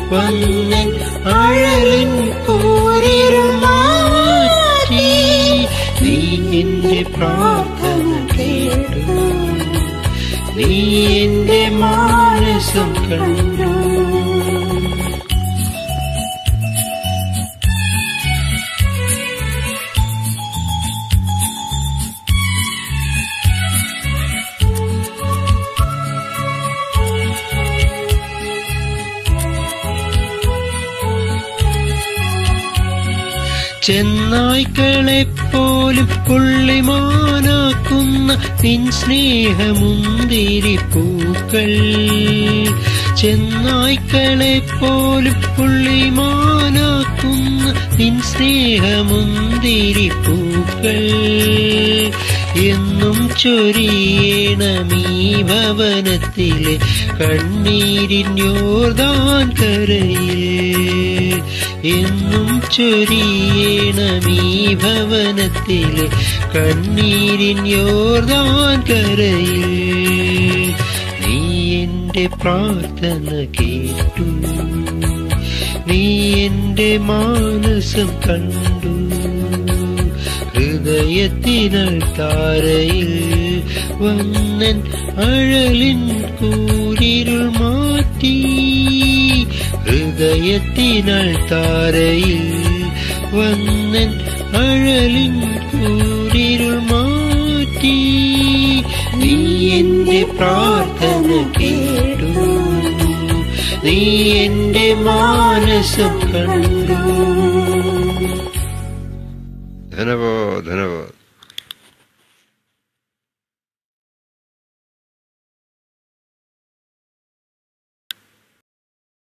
വന്നൻ അഴലിൻ കൂരിരുൾ മാറ്റി നീ എന്റെ പ്രാർത്ഥന കേട്ടു നീ എന്റെ മാനസം കണ്ടു ചെന്നായ്ക്കളെപ്പോലും പുള്ളിമാനാക്കുന്ന നിൻ സ്നേഹമുന്തിരി പൂക്കൾ ചെന്നായ്ക്കളെപ്പോലും പുള്ളിമാനാക്കുന്ന നിൻ സ്നേഹമുന്തിരി പൂക്കൾ എന്നും ചൊരിയണമീ ഭവനത്തിലെ കണ്ണീരിഞ്ഞോർദാൻ കരയിൽ എന്നും ചൊരിയണമീ ഭവനത്തിലെ കണ്ണീരിഞ്ഞോർദാൻ കരയിൽ നീ എന്റെ പ്രാർത്ഥന കേട്ടു നീ എന്റെ മാനസം കണ്ടു ഹൃദയത്തിനൽ താരയിൽ വന്നൻ അഴലിൻ കൂരിരുൾ മാറ്റി ഹൃദയത്തിനൽ താരയിൽ വന്നൻ അഴലിൻ കൂരിരുൾ മാറ്റി നീ എന്റെ പ്രാർത്ഥന കേട്ടു നീ എന്റെ മാനസം കണ്ടു ധനവാദ് ധനവാദ്